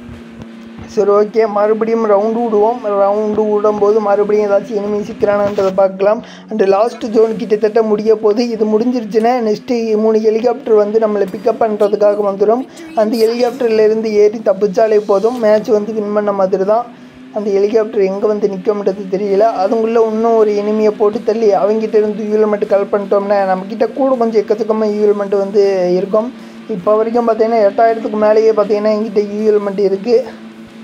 சரி ஓகே மறுபடியும் ரவுண்டு விடுவோம் ரவுண்டு விடும்போது மறுபடியும் ஏதாச்சும் இனிமே சிக்கிறானான்றதை பார்க்கலாம் அண்டு லாஸ்ட் ஜோன் கிட்டத்தட்ட முடிய போகுது இது முடிஞ்சிருச்சுன்னா நெக்ஸ்ட்டு மூணு ஹெலிகாப்டர் வந்து நம்மளை பிக்கப் பண்ணுறதுக்காக வந்துடும் அந்த ஹெலிகாப்டர்லேருந்து ஏறி தப்பிச்சாலே போதும் மேட்ச் வந்து வின் பண்ண மாதிரி தான் அந்த ஹெலிகாப்டர் எங்கே வந்து நிற்கும்ன்றது தெரியல அதுக்குள்ளே இன்னும் ஒரு இனிமையை போட்டு தள்ளி அவங்ககிட்ட இருந்து யூஎல்மெண்ட் கல் பண்ணிட்டோம்னா நம்மக்கிட்ட கூட கொஞ்சம் எக்கச்சக்கமாக யூஎல்மெண்ட் வந்து இருக்கும் இப்போ வரைக்கும் பார்த்தீங்கன்னா எட்டாயிரத்துக்கு மேலேயே பார்த்தீங்கன்னா எங்கிட்ட யூஎல்மெண்ட் இருக்குது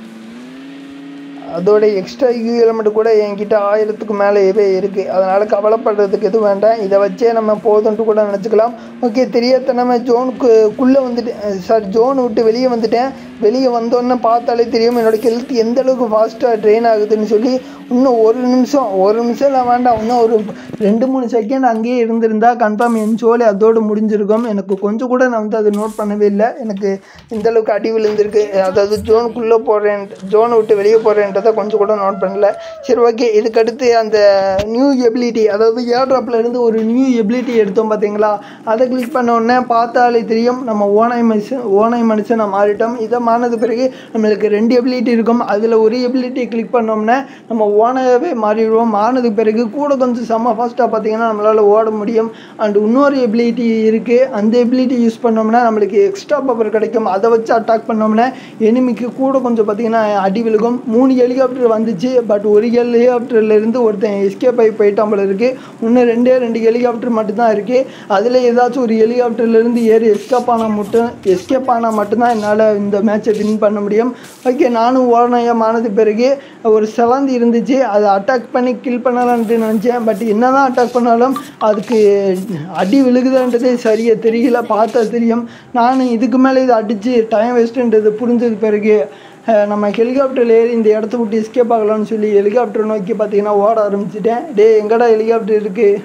அதோட எக்ஸ்ட்ரா யூ எலமெண்ட் கூட என்கிட்ட ஆயிரத்துக்கு மேலேயே இருக்குது அதனால் கவலைப்படுறதுக்கு எதுவும் வேண்டாம் இதை வச்சே நம்ம போதும்ட்டு கூட நினச்சிக்கலாம் ஓகே தெரியாதனம ஜோனுக்கு குள்ளே வந்துட்டு சாரி ஜோன் விட்டு வெளியே வந்துட்டேன் வெளியே வந்தோன்னே பார்த்தாலே தெரியும் என்னோட ஹெல்த் எந்த அளவுக்கு ஃபாஸ்ட்டாக ட்ரெயின் ஆகுதுன்னு சொல்லி இன்னும் ஒரு நிமிஷம் ஒரு நிமிஷம் இல்லை வேண்டாம் இன்னும் ஒரு ரெண்டு மூணு செகண்ட் அங்கேயே இருந்திருந்தா கன்ஃபார்ம் என் சோலி அதோடு முடிஞ்சிருக்கும் எனக்கு கொஞ்சம் கூட நான் வந்து அதை நோட் பண்ணவே இல்லை எனக்கு இந்த அளவுக்கு அடி விழுந்திருக்கு அதாவது ஜோனுக்குள்ளே போகிறேன் ஜோனை விட்டு வெளியே போகிறேன்றதை கொஞ்சம் கூட நோட் பண்ணல சரி ஓகே இதுக்கடுத்து அந்த நியூ எபிலிட்டி அதாவது ஏர்ட்ராப்பில் இருந்து ஒரு நியூ எபிலிட்டி எடுத்தோம் பார்த்தீங்களா அதை கிளிக் பண்ண உடனே பார்த்தாலே தெரியும் நம்ம ஓனாய் மனுஷன் ஓனாய் மனுஷனை மாறிட்டோம் இதை மாறினது பிறகு நம்மளுக்கு ரெண்டு எபிலிட்டி இருக்கும் அதில் ஒரு எபிலிட்டி கிளிக் பண்ணோம்னா நம்ம ஓனாகவே மாறிடுவோம் மாறினதுக்கு பிறகு கூட கொஞ்சம் செம்ம ஃபாஸ்ட்டாக பார்த்தீங்கன்னா நம்மளால் ஓட முடியும் அண்ட் இன்னொரு எபிலிட்டி இருக்குது அந்த எபிலிட்டி யூஸ் பண்ணோம்னா நம்மளுக்கு எக்ஸ்ட்ரா பவர் கிடைக்கும் அதை வச்சு அட்டாக் பண்ணோம்னா எனிமிக்கு கூட கொஞ்சம் பார்த்தீங்கன்னா அடி விழுகும் மூணு ஹெலிகாப்டர் வந்துச்சு பட் ஒரு ஹெலிகாப்டர்லேருந்து ஒருத்தன் எஸ்கேப் ஆகி போயிட்டான் போல இருக்குது இன்னும் ரெண்டே ரெண்டு ஹெலிகாப்டர் மட்டும்தான் இருக்குது அதில் ஏதாச்சும் ஒரு ஹெலிகாப்டர்லேருந்து ஏறி எஸ்கேப் ஆனால் மட்டும் எஸ்கேப் ஆனால் மட்டும்தான் என்னால் இந்த மேட்சை வின் பண்ண முடியும் ஓகே நானும் ஓரணயம் ஆனது பிறகு ஒரு சிலந்தி இருந்துச்சு அதை அட்டாக் பண்ணி கில் பண்ணலான்ட்டு நினச்சேன் பட் என்ன தான் அட்டாக் பண்ணாலும் அதுக்கு அடி விழுகுதுன்றதே சரியாக தெரியல பார்த்தா தெரியும் நான் இதுக்கு மேலே இதை அடித்து டைம் வேஸ்ட்டுன்றது புரிஞ்சது பிறகு அஹ், நம்ம ஹெலிகாப்டரில் ஏறி இந்த இடத்த விட்டு எஸ்கேப் ஆகலாம்னு சொல்லி ஹெலிகாப்டர் நோக்கி பார்த்தீங்கன்னா ஓட ஆரம்பிச்சிட்டேன் டே எங்கடா ஹெலிகாப்டர் இருக்குது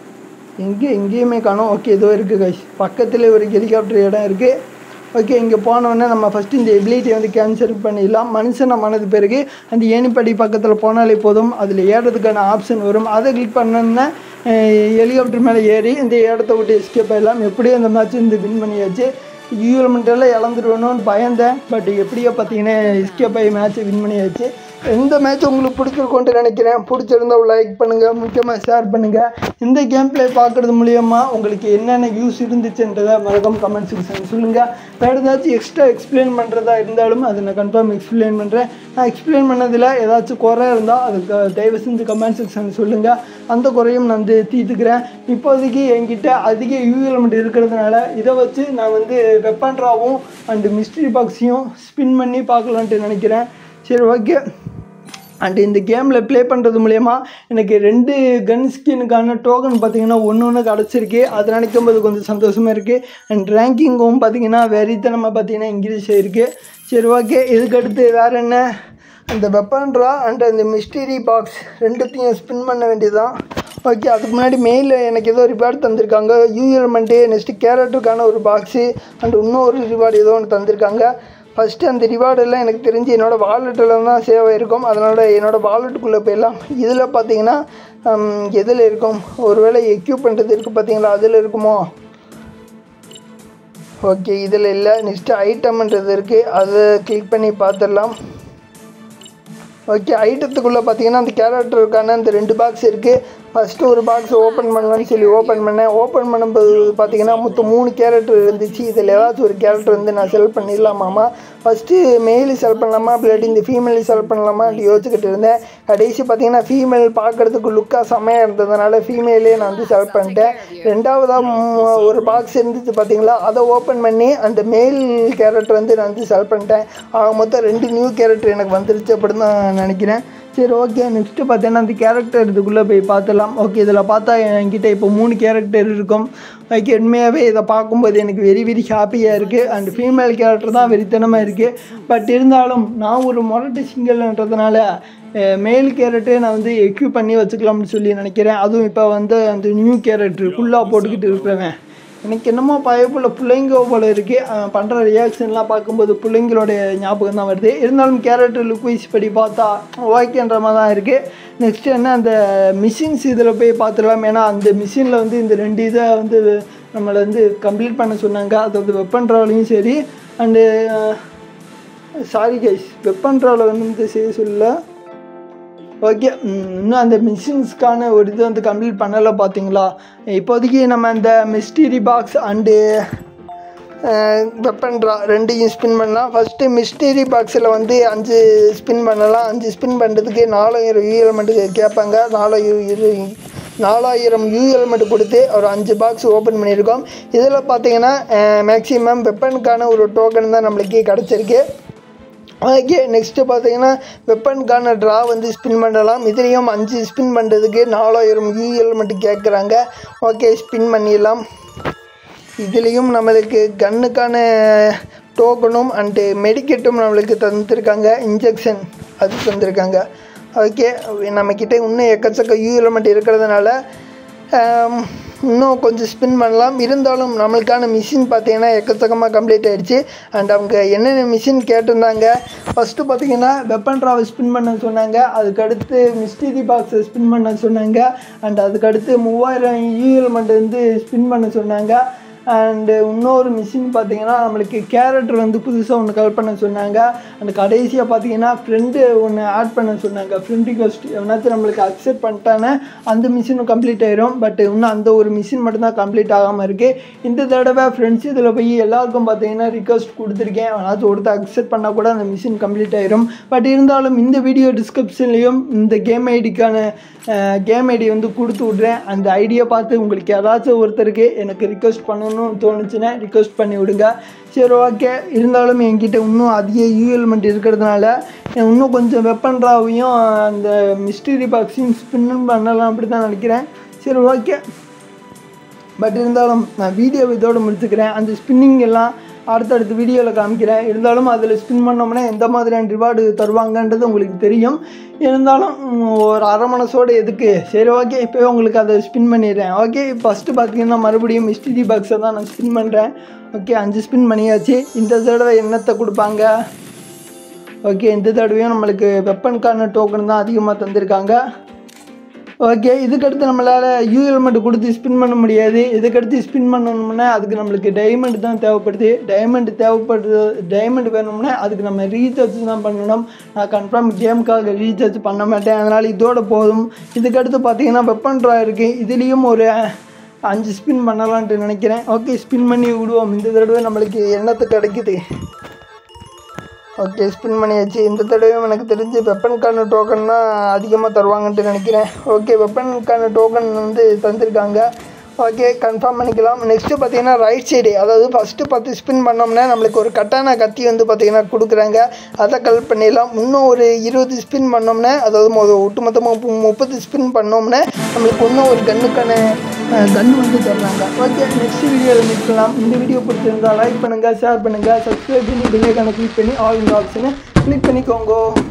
எங்கே எங்கேயுமே காணோம் ஓகே ஏதோ இருக்குது கைஸ் பக்கத்தில் ஒரு ஹெலிகாப்டர் இடம் இருக்குது ஓகே இங்கே போனோடனே நம்ம ஃபஸ்ட்டு இந்த எபிலிட்டியை வந்து கேன்சல் பண்ணிடலாம் மனுஷனை மனது பிறகு அந்த ஏணிப்படி பக்கத்தில் போனாலே போதும் அதில் ஏறதுக்கான ஆப்ஷன் வரும் அதை கிளிக் பண்ணோன்னா ஹெலிகாப்டர் மேலே ஏறி இந்த இடத்த விட்டு எஸ்கேப் ஆகிடலாம் எப்படியும் அந்த மேட்ச் வந்து வின் பண்ணியாச்சு யூஎல்மெண்ட்டெல்லாம் இழந்துருவேணும்னு பயந்தேன் பட் எப்படியோ பார்த்தீங்கன்னா எஸ்கேப் ஆகி மேட்ச்சை வின் பண்ணியாச்சு இந்த மேட்ச் உங்களுக்கு பிடிச்சிருக்கோன்ட்டு நினைக்கிறேன் பிடிச்சிருந்தா லைக் பண்ணுங்கள் முக்கியமாக ஷேர் பண்ணுங்கள் இந்த கேம் ப்ளே பார்க்குறது மூலியமா உங்களுக்கு என்னென்ன யூஸ் இருந்துச்சுன்றதை மறக்காம கமெண்ட் செக்ஷன் சொல்லுங்கள் வேறு ஏதாச்சும் எக்ஸ்ட்ரா எக்ஸ்பிளைன் பண்ணுறதா இருந்தாலும் அதை நான் கன்ஃபார்ம் எக்ஸ்பிளைன் பண்ணுறேன் நான் எக்ஸ்பிளைன் பண்ணதில் ஏதாச்சும் குறை இருந்தால் அதுக்கு தயவு செஞ்சு கமெண்ட் செக்ஷன் சொல்லுங்கள் அந்த குறையும் நான் வந்து தீர்த்துக்கிறேன் இப்போதைக்கு என்கிட்ட அதிக யூஎல்மெண்ட் இருக்கிறதுனால இதை வச்சு நான் வந்து வெப்பன்ட்ராவும் அண்டு மிஸ்ட்ரி பாக்ஸையும் ஸ்பின் பண்ணி பார்க்கலான்ட்டு நினைக்கிறேன் சரி ஓகே அண்ட் இந்த கேமில் ப்ளே பண்ணுறது மூலயமா எனக்கு ரெண்டு கன் ஸ்கின்னுக்கான டோக்கன் பார்த்தீங்கன்னா ஒன்று ஒன்று கிடச்சிருக்கு அது நினைக்கும் போது கொஞ்சம் சந்தோஷமாக இருக்குது அண்ட் ரேங்கிங்கும் பார்த்தீங்கன்னா வெறித்தனமாக பார்த்தீங்கன்னா இன்க்ரீஸ் ஆகிருக்கு சரி ஓகே இதுக்கடுத்து வேறு என்ன அந்த வெப்பன்ட்ரா அண்ட் அந்த மிஸ்டரி பாக்ஸ் ரெண்டுத்தையும் ஸ்பின் பண்ண வேண்டியதுதான் ஓகே அதுக்கு முன்னாடி மெயிலில் எனக்கு ஏதோ ரிவார்டு தந்திருக்காங்க யூஎல்மெண்ட்டு நெக்ஸ்ட்டு கேரட்டுக்கான ஒரு பாக்ஸு அண்ட் இன்னும் ஒரு ரிவார்டு ஏதோ ஒன்று தந்திருக்காங்க ஃபஸ்ட்டு அந்த ரிவார்டெல்லாம் எனக்கு தெரிஞ்சு என்னோடய வாலெட்டில் தான் சேவ் ஆகிருக்கும் அதனால் என்னோடய வாலெட்டுக்குள்ளே போயிடலாம் இதில் பார்த்தீங்கன்னா எதில் இருக்கும் ஒருவேளை எக்யூப் பண்ணுறது இருக்குது பார்த்தீங்களா அதில் இருக்குமோ ஓகே இதில் இல்லை நெக்ஸ்ட்டு ஐட்டம்ன்றது இருக்குது அதை கிளிக் பண்ணி பார்த்துடலாம் ஓகே ஐட்டத்துக்குள்ளே பார்த்தீங்கன்னா அந்த கேரக்டருக்கான அந்த ரெண்டு பாக்ஸ் இருக்குது ஃபஸ்ட்டு ஒரு பாக்ஸ் ஓப்பன் பண்ணலான்னு சொல்லி ஓப்பன் பண்ணேன் ஓப்பன் பண்ணும்போது பார்த்தீங்கன்னா மொத்தம் மூணு கேரக்டர் இருந்துச்சு இதில் ஏதாச்சும் ஒரு கேரக்டர் வந்து நான் செலக்ட் பண்ணிடலாமாமா ஃபஸ்ட்டு மேலு செலக்ட் பண்ணலாமா இல்லாட்டி இந்த ஃபீமேலு செலக்ட் பண்ணலாமா அப்படி யோசிச்சுக்கிட்டு இருந்தேன் கடைசி பார்த்தீங்கன்னா ஃபீமேல் பார்க்குறதுக்கு லுக்காக செம்மையாக இருந்ததுனால ஃபீமேலே நான் வந்து செலக்ட் பண்ணிட்டேன் ரெண்டாவதாக ஒரு பாக்ஸ் இருந்துச்சு பார்த்தீங்களா அதை ஓப்பன் பண்ணி அந்த மேல் கேரக்டர் வந்து நான் வந்து செலக்ட் பண்ணிட்டேன் ஆக மொத்தம் ரெண்டு நியூ கேரக்டர் எனக்கு வந்துருச்சு அப்படின்னு தான் நினைக்கிறேன் சரி ஓகே நெக்ஸ்ட்டு பார்த்தீங்கன்னா அந்த கேரக்டர் இதுக்குள்ளே போய் பார்த்துலாம் ஓகே இதில் பார்த்தா என்கிட்ட இப்போ மூணு கேரக்டர் இருக்கும் ஓகே உண்மையாகவே இதை பார்க்கும்போது எனக்கு வெரி வெரி ஹாப்பியாக இருக்குது அண்ட் ஃபீமேல் கேரக்டர் தான் வெறித்தனமாக இருக்குது பட் இருந்தாலும் நான் ஒரு மொரட்டு சிங்கல்ன்றதுனால மேல் கேரட்டே நான் வந்து எக்யூப் பண்ணி வச்சுக்கலாம்னு சொல்லி நினைக்கிறேன் அதுவும் இப்போ வந்து அந்த நியூ கேரக்டர் ஃபுல்லாக போட்டுக்கிட்டு இருக்கிறவன் எனக்கு என்னமோ பயப்புள்ள பிள்ளைங்க போல இருக்குது பண்ணுற ரியாக்ஷன்லாம் பார்க்கும்போது பிள்ளைங்களோடைய ஞாபகம் தான் வருது இருந்தாலும் கேரக்டர் லுக் வைஸ் படி பார்த்தா ஓகேன்ற மாதிரி தான் இருக்குது நெக்ஸ்ட்டு என்ன அந்த மிஷின்ஸ் இதில் போய் பார்த்துடலாம் ஏன்னா அந்த மிஷினில் வந்து இந்த ரெண்டு இதை வந்து நம்மளை வந்து கம்ப்ளீட் பண்ண சொன்னாங்க அதாவது வெப்பன் ட்ராவலையும் சரி அண்டு சாரி கைஸ் வெப்பன் ட்ராவலை வந்து செய்ய சொல்லல ஓகே இன்னும் அந்த மிஷின்ஸ்க்கான ஒரு இது வந்து கம்ப்ளீட் பண்ணலை பார்த்தீங்களா இப்போதைக்கு நம்ம அந்த mystery box and weapon draw ரெண்டையும் ஸ்பின் பண்ணலாம் ஃபஸ்ட்டு மிஸ்டரி பாக்ஸில் வந்து அஞ்சு ஸ்பின் பண்ணலாம் அஞ்சு ஸ்பின் பண்ணுறதுக்கு நாலாயிரம் யூஎல் மட்டும் கேட்பாங்க நாலாயிரம் நாலாயிரம் யூஎல் மட்டும் கொடுத்து ஒரு அஞ்சு பாக்ஸ் ஓப்பன் பண்ணியிருக்கோம் இதில் பார்த்தீங்கன்னா மேக்ஸிமம் வெப்பனுக்கான ஒரு டோக்கன் தான் நம்மளுக்கு கிடச்சிருக்கு ஓகே நெக்ஸ்ட்டு பார்த்தீங்கன்னா வெப்பனுக்கான ட்ரா வந்து ஸ்பின் பண்ணலாம் இதுலேயும் அஞ்சு ஸ்பின் பண்ணுறதுக்கு நாலாயிரம் யூஎல் மட்டும் கேட்குறாங்க ஓகே ஸ்பின் பண்ணிடலாம் இதுலேயும் நம்மளுக்கு கன்னுக்கான டோக்கனும் அண்டு மெடிக்கெட்டும் நம்மளுக்கு தந்துருக்காங்க இன்ஜெக்ஷன் அது தந்திருக்காங்க ஓகே நம்மக்கிட்ட இன்னும் எக்கச்சக்க யூ எலமெண்ட் இருக்கிறதுனால இன்னும் கொஞ்சம் ஸ்பின் பண்ணலாம் இருந்தாலும் நம்மளுக்கான மிஷின் பார்த்தீங்கன்னா எக்கச்சக்கமாக கம்ப்ளீட் ஆகிடுச்சு அண்ட் அவங்க என்னென்ன மிஷின் கேட்டிருந்தாங்க ஃபஸ்ட்டு பார்த்தீங்கன்னா வெப்பன் ட்ராவல் ஸ்பின் பண்ண சொன்னாங்க அதுக்கடுத்து மிஸ்டரி பாக்ஸை ஸ்பின் பண்ண சொன்னாங்க அண்ட் அதுக்கடுத்து மூவாயிரம் யூஎல்மெண்ட் வந்து ஸ்பின் பண்ண சொன்னாங்க அண்டு இன்னொரு மிஷின் பார்த்தீங்கன்னா நம்மளுக்கு கேரக்டர் வந்து புதுசாக ஒன்று கல் பண்ண சொன்னாங்க அண்ட் கடைசியாக பார்த்தீங்கன்னா ஃப்ரெண்டு ஒன்று ஆட் பண்ண சொன்னாங்க ஃப்ரெண்ட் ரிக்வஸ்ட் எவனாச்சும் நம்மளுக்கு அக்செப்ட் பண்ணிட்டானே அந்த மிஷினும் கம்ப்ளீட் ஆயிரும் பட் இன்னும் அந்த ஒரு மிஷின் மட்டும்தான் கம்ப்ளீட் ஆகாமல் இருக்குது இந்த தடவை ஃப்ரெண்ட்ஸ் இதில் போய் எல்லாருக்கும் பார்த்தீங்கன்னா ரிக்வஸ்ட் கொடுத்துருக்கேன் எவனாச்சும் ஒருத்தர் அக்செப்ட் பண்ணால் கூட அந்த மிஷின் கம்ப்ளீட் ஆயிரும் பட் இருந்தாலும் இந்த வீடியோ டிஸ்கிரிப்ஷன்லேயும் இந்த கேம் ஐடிக்கான கேம் ஐடி வந்து கொடுத்து விட்றேன் அந்த ஐடியை பார்த்து உங்களுக்கு யாராச்சும் ஒருத்தருக்கு எனக்கு ரிக்வஸ்ட் பண்ணணும்னு தோணுச்சுன்னா ரிக்வஸ்ட் பண்ணி விடுங்க சரி ஓகே இருந்தாலும் என்கிட்ட இன்னும் அதிக யூஎல்மெண்ட் இருக்கிறதுனால இன்னும் கொஞ்சம் வெப்பன்றாவையும் அந்த மிஸ்டரி பாக்ஸையும் ஸ்பின் பண்ணலாம் அப்படி தான் நினைக்கிறேன் சரி ஓகே பட் இருந்தாலும் நான் வீடியோ இதோடு முடிச்சுக்கிறேன் அந்த ஸ்பின்னிங் எல்லாம் அடுத்தடுத்த வீடியோவில் காமிக்கிறேன் இருந்தாலும் அதில் ஸ்பின் பண்ணோம்னா எந்த மாதிரியான ரிவார்டு தருவாங்கன்றது உங்களுக்கு தெரியும் இருந்தாலும் ஒரு அரை மனசோடு எதுக்கு சரி ஓகே இப்போவே உங்களுக்கு அதை ஸ்பின் பண்ணிடுறேன் ஓகே ஃபஸ்ட்டு பார்த்தீங்கன்னா மறுபடியும் மிஸ்டிடி பாக்ஸை தான் நான் ஸ்பின் பண்ணுறேன் ஓகே அஞ்சு ஸ்பின் பண்ணியாச்சு இந்த தடவை என்னத்தை கொடுப்பாங்க ஓகே இந்த தடவையும் நம்மளுக்கு வெப்பனுக்கான டோக்கன் தான் அதிகமாக தந்திருக்காங்க ஓகே இதுக்கடுத்து நம்மளால் யூஎல்மெண்ட் கொடுத்து ஸ்பின் பண்ண முடியாது இதுக்கடுத்து ஸ்பின் பண்ணணும்னா அதுக்கு நம்மளுக்கு டைமண்ட் தான் தேவைப்படுது டைமண்ட் தேவைப்படுது டைமண்ட் வேணும்னா அதுக்கு நம்ம ரீசார்ஜ் தான் பண்ணணும் நான் கன்ஃபார்ம் கேமுக்காக ரீசார்ஜ் பண்ண மாட்டேன் அதனால் இதோட போதும் இதுக்கடுத்து பார்த்தீங்கன்னா வெப்பன் ட்ரா இருக்குது இதுலேயும் ஒரு அஞ்சு ஸ்பின் பண்ணலான்ட்டு நினைக்கிறேன் ஓகே ஸ்பின் பண்ணி விடுவோம் இந்த தடவை நம்மளுக்கு என்னத்து கிடைக்குது ஓகே ஸ்பின் பண்ணியாச்சு இந்த தடவையும் எனக்கு தெரிஞ்சு வெப்பனுக்கான டோக்கன் தான் அதிகமாக தருவாங்கன்ட்டு நினைக்கிறேன் ஓகே வெப்பனுக்கான டோக்கன் வந்து தந்திருக்காங்க ஓகே கன்ஃபார்ம் பண்ணிக்கலாம் நெக்ஸ்ட்டு பார்த்தீங்கன்னா ரைட் சைடு அதாவது ஃபஸ்ட்டு பத்து ஸ்பின் பண்ணோம்னா நம்மளுக்கு ஒரு கட்டான கத்தி வந்து பார்த்தீங்கன்னா கொடுக்குறாங்க அதை கலெக்ட் பண்ணிடலாம் இன்னும் ஒரு இருபது ஸ்பின் பண்ணோம்னா அதாவது மொ- ஒட்டுமொத்தமாக முப்பது ஸ்பின் பண்ணோம்னா நம்மளுக்கு இன்னும் ஒரு கன்னுக்கான கன்று வந்து தர்றாங்க ஓகே நெக்ஸ்ட் வீடியோவில் மீட் பண்ணலாம் இந்த வீடியோ பிடிச்சிருந்தா லைக் பண்ணுங்கள் ஷேர் பண்ணுங்கள் சப்ஸ்கிரைப் பண்ணி பெல்லைக்கான கிளிக் பண்ணி ஆல் இந்த ஆப்ஷனை கிளிக் பண்ணிக்கோங்க